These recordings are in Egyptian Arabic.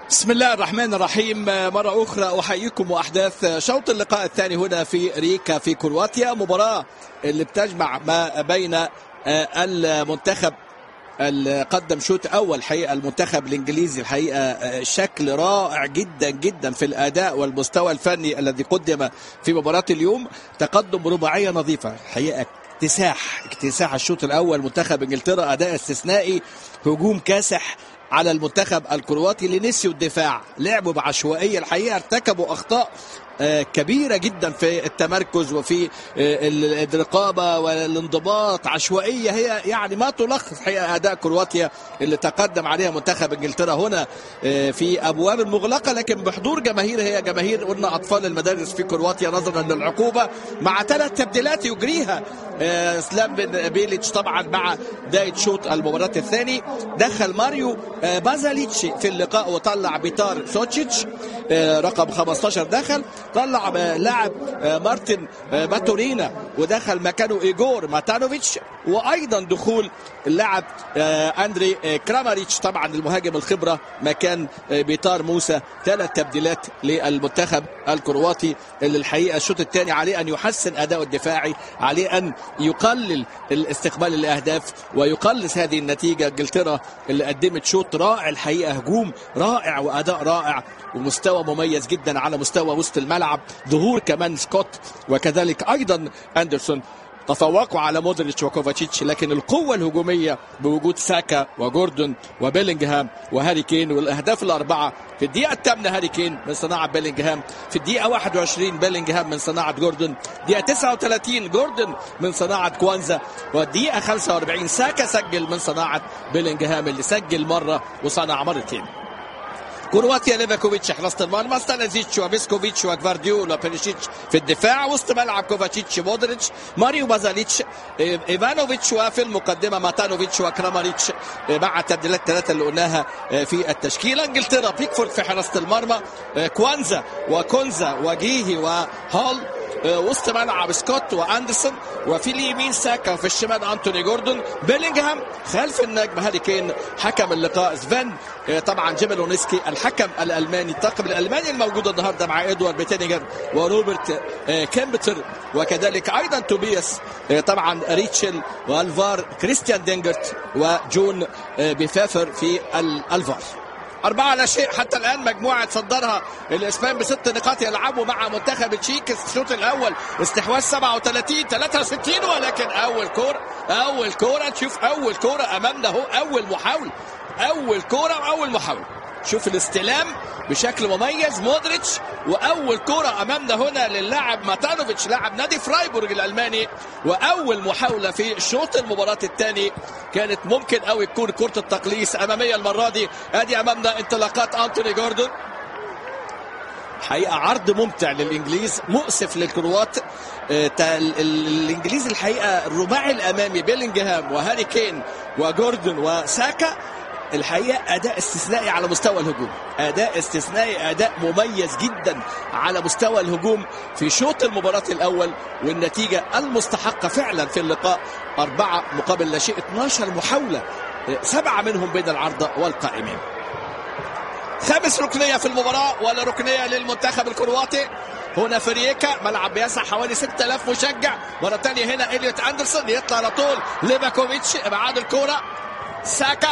بسم الله الرحمن الرحيم مرة أخرى أحييكم وأحداث شوط اللقاء الثاني هنا في ريكا في كرواتيا مباراة اللي بتجمع ما بين المنتخب قدم شوط اول حقيقه المنتخب الانجليزي الحقيقه شكل رائع جدا جدا في الاداء والمستوى الفني الذي قدم في مباراه اليوم تقدم رباعيه نظيفه الحقيقه اكتساح اكتساح الشوط الاول منتخب انجلترا اداء استثنائي هجوم كاسح على المنتخب الكرواتي اللي نسيوا الدفاع لعبوا بعشوائيه الحقيقه ارتكبوا اخطاء كبيرة جدا في التمركز وفي الرقابة والانضباط عشوائية هي يعني ما تلخص حقيقة أداء كرواتيا اللي تقدم عليها منتخب انجلترا هنا في أبواب مغلقة لكن بحضور جماهير هي جماهير قلنا أطفال المدارس في كرواتيا نظرا للعقوبة مع ثلاث تبديلات يجريها سلام بن بيليتش طبعا مع بداية شوط المباراة الثاني دخل ماريو بازاليتش في اللقاء وطلع بيتار سوتشيتش رقم 15 دخل طلع لاعب مارتن باتورينا ودخل مكانه ايجور ماتانوفيتش وايضا دخول اللاعب اندري كراماريتش طبعا المهاجم الخبره مكان بيطار موسى ثلاث تبديلات للمنتخب الكرواتي اللي الحقيقه الشوط الثاني عليه ان يحسن اداؤه الدفاعي عليه ان يقلل الاستقبال الاهداف ويقلص هذه النتيجه انجلترا اللي قدمت شوط رائع الحقيقه هجوم رائع واداء رائع ومستوى مميز جدا على مستوى وسط الملعب ظهور كمان سكوت وكذلك ايضا اندرسون تفوقوا على مودريتش وكوفاتشيتش لكن القوة الهجومية بوجود ساكا وجوردون وبيلينغهام وهاري كين والأهداف الأربعة في الدقيقة الثامنة هاري كين من صناعة بيلينغهام في الدقيقة 21 بيلينغهام من صناعة جوردون دقيقة 39 جوردون من صناعة كوانزا والدقيقة 45 ساكا سجل من صناعة بيلينغهام اللي سجل مرة وصنع مرتين كرواتيا ليفاكوفيتش حراسة المرمى ستانيزيتش وبيسكوفيتش وجفارديولا بيريشيتش في الدفاع وسط ملعب كوفاتشيتش مودريتش ماريو بازاليتش ايفانوفيتش وفي المقدمة ماتانوفيتش وكراماريتش مع التبديلات الثلاثة اللي قلناها في التشكيلة انجلترا بيكفورد في حراسة المرمى كوانزا وكونزا وجيهي وهول وسط ملعب سكوت واندرسون وفي اليمين ساكا وفي الشمال انتوني جوردون بيلينغهام خلف النجم هاري كين حكم اللقاء سفن طبعا جيميلونسكي الحكم الالماني الطاقم الالماني الموجود النهارده مع ادوارد بيتينيجر وروبرت كيمبتر وكذلك ايضا توبياس طبعا ريتشل والفار كريستيان دينجرت وجون بيفافر في الفار أربعة لا شيء حتى الآن مجموعة تصدرها الإسبان بست نقاط يلعبوا مع منتخب التشيك الشوط الأول استحواذ 37 63 ولكن أول كورة أول كورة تشوف أول كورة أمامنا أهو أول محاولة أول كورة وأول محاولة شوف الاستلام بشكل مميز مودريتش واول كره امامنا هنا للاعب ماتانوفيتش لاعب نادي فرايبورغ الالماني واول محاوله في شوط المباراه الثاني كانت ممكن قوي تكون كره التقليص اماميه المره دي ادي امامنا انطلاقات انتوني جوردون حقيقة عرض ممتع للإنجليز مؤسف للكروات الإنجليز الحقيقة الرباعي الأمامي بيلينجهام وهاري كين وجوردون وساكا الحقيقه اداء استثنائي على مستوى الهجوم اداء استثنائي اداء مميز جدا على مستوى الهجوم في شوط المباراه الاول والنتيجه المستحقه فعلا في اللقاء أربعة مقابل لا شيء 12 محاوله سبعه منهم بين العارضه والقائمين خامس ركنيه في المباراه ولا ركنيه للمنتخب الكرواتي هنا في ريكا ملعب بيسع حوالي 6000 مشجع مره ثانيه هنا اليوت اندرسون يطلع على طول ليفاكوفيتش ابعاد الكوره ساكا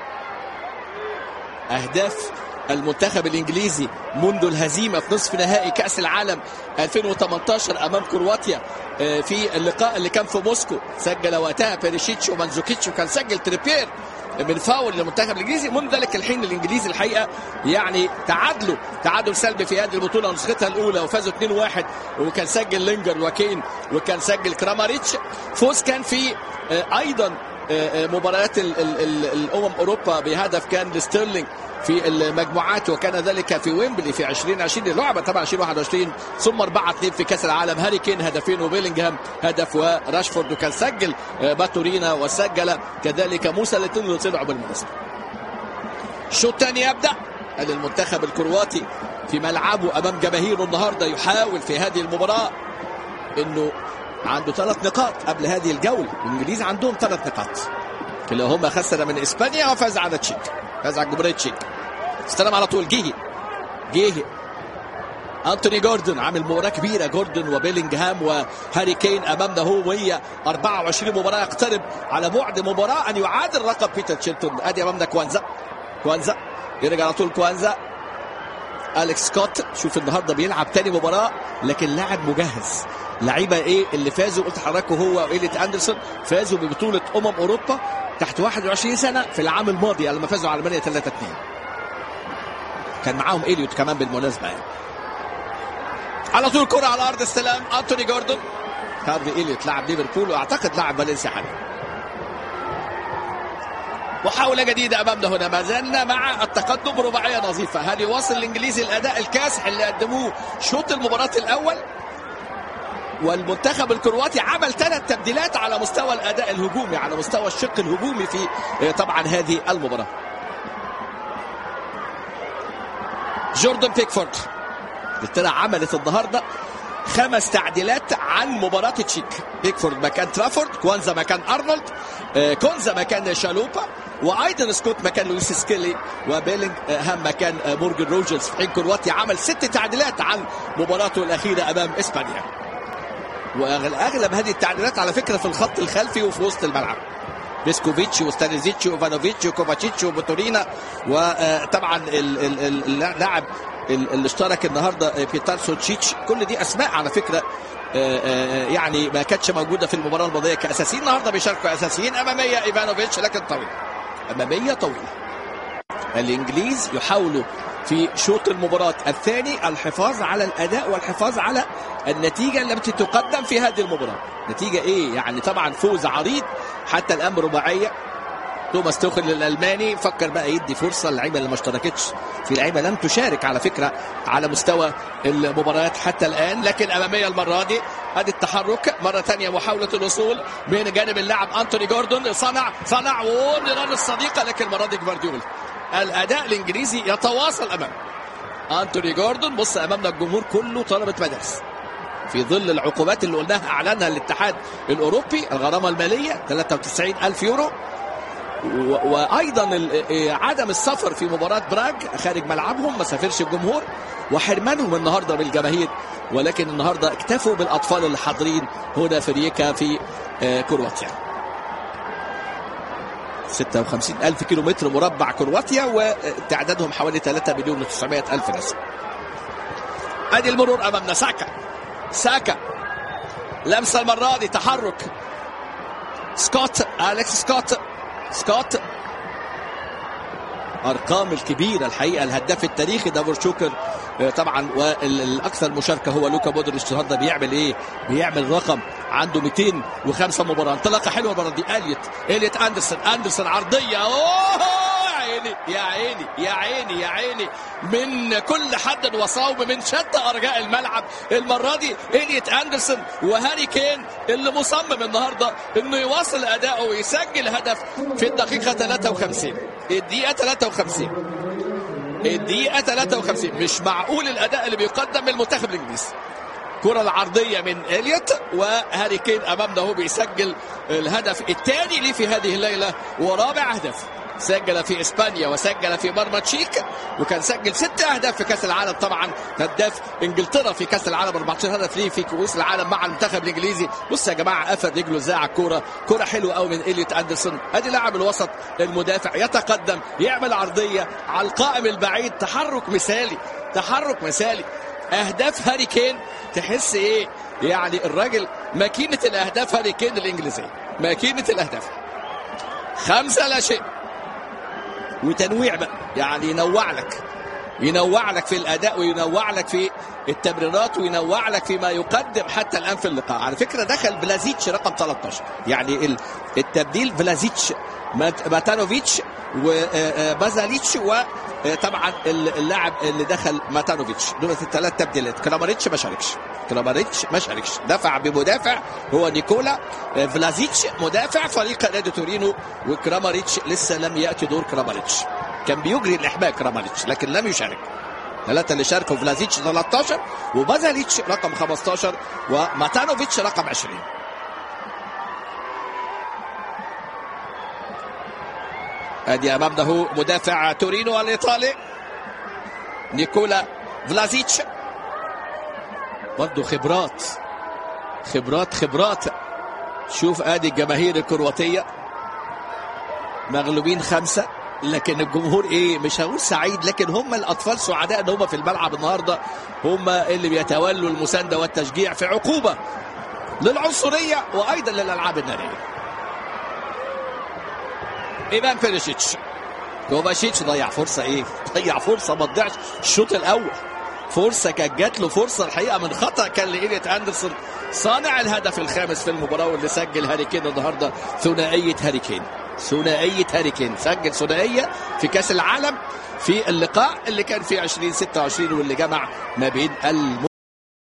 اهداف المنتخب الانجليزي منذ الهزيمه في نصف نهائي كاس العالم 2018 امام كرواتيا في اللقاء اللي كان في موسكو سجل وقتها بيريشيتش ومانزوكيتش وكان سجل تريبير من فاول للمنتخب الانجليزي منذ ذلك الحين الانجليزي الحقيقه يعني تعادلوا تعادل سلبي في هذه البطوله نسختها الاولى وفازوا 2-1 وكان سجل لينجر وكين وكان سجل كراماريتش فوز كان في ايضا مباريات الامم اوروبا بهدف كان لستيرلينج في المجموعات وكان ذلك في ويمبلي في 2020 لعبه طبعا 2021 ثم 4 2 في كاس العالم هاري كين هدفين وبيلينغهام هدف وراشفورد وكان سجل باتورينا وسجل كذلك موسى الاثنين اللي طلعوا بالمناسبه. الشوط الثاني يبدا المنتخب الكرواتي في ملعبه امام جماهيره النهارده يحاول في هذه المباراه انه عنده ثلاث نقاط قبل هذه الجوله الانجليز عندهم ثلاث نقاط كلاهما خسر من اسبانيا وفاز على تشيك فاز على جمهوريه تشيك استلم على طول جيهي جيهي انتوني جوردن عامل مباراه كبيره جوردن وبيلينغهام وهاري كين امامنا هو وهي 24 مباراه يقترب على بعد مباراه ان يعادل رقم بيتر تشيلتون ادي امامنا كوانزا كوانزا يرجع على طول كوانزا اليكس سكوت شوف النهارده بيلعب تاني مباراه لكن لاعب مجهز لعيبه ايه اللي فازوا قلت لحضراتكم هو وايليت اندرسون فازوا ببطوله امم اوروبا تحت 21 سنه في العام الماضي لما فازوا على المانيا 3 2 كان معاهم اليوت كمان بالمناسبه يعني على طول كرة على أرض السلام أنتوني جوردون هارفي إليوت لاعب ليفربول وأعتقد لاعب فالنسيا حاليا محاولة جديدة أمامنا هنا ما زلنا مع التقدم رباعية نظيفة هل يواصل الإنجليزي الأداء الكاسح اللي قدموه شوط المباراة الأول والمنتخب الكرواتي عمل ثلاث تبديلات على مستوى الأداء الهجومي على مستوى الشق الهجومي في طبعا هذه المباراة جوردن بيكفورد انجلترا عملت النهارده خمس تعديلات عن مباراة تشيك بيكفورد مكان ترافورد كوانزا مكان أرنولد كونزا مكان شالوبا وايضا سكوت مكان لويس سكيلي وبيلينج هام مكان مورجن روجرز في حين كرواتيا عمل ست تعديلات عن مباراته الأخيرة أمام إسبانيا وأغلب هذه التعديلات على فكرة في الخط الخلفي وفي وسط الملعب بيسكوفيتش وستانيزيتش وفانوفيتش وكوفاتشيتش وبوتورينا وطبعا اللاعب اللي اشترك النهارده بيتار سوتشيتش كل دي اسماء على فكره يعني ما كانتش موجوده في المباراه الماضيه كاساسيين النهارده بيشاركوا اساسيين اماميه ايفانوفيتش لكن طويله اماميه طويله الانجليز يحاولوا في شوط المباراة الثاني الحفاظ على الأداء والحفاظ على النتيجة التي تقدم في هذه المباراة نتيجة إيه؟ يعني طبعا فوز عريض حتى الآن رباعية توماس توخل الالماني فكر بقى يدي فرصه للعيبه اللي ما اشتركتش في لعيبه لم تشارك على فكره على مستوى المباريات حتى الان لكن اماميه المره دي ادي التحرك مره ثانيه محاوله الوصول من جانب اللاعب انتوني جوردون صنع صنع ونيران الصديقه لكن المره دي جفارديول الاداء الانجليزي يتواصل امام انتوني جوردون بص امامنا الجمهور كله طلبه مدارس في ظل العقوبات اللي قلناها اعلنها الاتحاد الاوروبي الغرامه الماليه 93 الف يورو وايضا عدم السفر في مباراه براج خارج ملعبهم ما سافرش الجمهور وحرمانهم النهارده بالجماهير ولكن النهارده اكتفوا بالاطفال اللي حاضرين هنا في ريكا في كرواتيا 56 ألف كيلو متر مربع كرواتيا وتعدادهم حوالي 3 مليون و900 ألف نسمة ادي المرور امامنا ساكا ساكا لمسه المره دي تحرك سكوت اليكس سكوت سكوت ارقام الكبيره الحقيقه الهداف التاريخي دافور شوكر طبعا والاكثر مشاركه هو لوكا مودريتش النهارده بيعمل ايه؟ بيعمل رقم عنده 205 مباراه انطلاقه حلوه المره دي اليت اليت اندرسون اندرسون عرضيه اوه يا عيني يا عيني يا عيني يا عيني من كل حد وصوب من شتى ارجاء الملعب المره دي اليت اندرسون وهاري كين اللي مصمم النهارده انه يواصل اداؤه ويسجل هدف في الدقيقه 53 الدقيقه 53 الدقيقه 53 مش معقول الاداء اللي بيقدم من المنتخب الانجليزي الكرة العرضية من إليوت وهاري كين أمامنا هو بيسجل الهدف الثاني ليه في هذه الليلة ورابع هدف سجل في اسبانيا وسجل في مرمى تشيك وكان سجل ست اهداف في كاس العالم طبعا هداف انجلترا في كاس العالم 14 هدف ليه في كؤوس العالم مع المنتخب الانجليزي بص يا جماعه قفل رجله ازاي على الكوره كوره حلوه قوي من اليوت اندرسون ادي لاعب الوسط المدافع يتقدم يعمل عرضيه على القائم البعيد تحرك مثالي تحرك مثالي اهداف هاري كين تحس ايه يعني الراجل ماكينه الاهداف هاري كين الانجليزيه ماكينه الاهداف خمسه لا شيء وتنويع بقى يعني ينوع لك ينوع لك في الاداء وينوع لك في التمريرات وينوع لك فيما يقدم حتى الان في اللقاء على فكره دخل فلازيتش رقم 13 يعني التبديل فلازيتش ماتانوفيتش وبازاليتش وطبعا اللاعب اللي دخل ماتانوفيتش دول الثلاث تبديلات كراماريتش ما شاركش كراماريتش ما شاركش دفع بمدافع هو نيكولا فلازيتش مدافع فريق نادي تورينو وكراماريتش لسه لم ياتي دور كراماريتش كان بيجري الاحماء كراماريتش لكن لم يشارك ثلاثة اللي شاركوا فلازيتش 13 وبازاليتش رقم 15 وماتانوفيتش رقم 20 ادي امامنا هو مدافع تورينو الايطالي نيكولا فلازيتش برضه خبرات خبرات خبرات شوف ادي الجماهير الكرواتيه مغلوبين خمسه لكن الجمهور ايه مش هقول سعيد لكن هم الاطفال سعداء ان هم في الملعب النهارده هم اللي بيتولوا المسانده والتشجيع في عقوبه للعنصريه وايضا للالعاب الناريه ايفان بيريشيتش كوفاشيتش ضيع فرصه ايه ضيع فرصه ما تضيعش الشوط الاول فرصه كانت جات له فرصه الحقيقه من خطا كان لإيليت اندرسون صانع الهدف الخامس في المباراه واللي سجل هاري كين النهارده ثنائيه هاري كين ثنائيه هاري كين سجل ثنائيه في كاس العالم في اللقاء اللي كان في 2026 واللي جمع ما بين الم...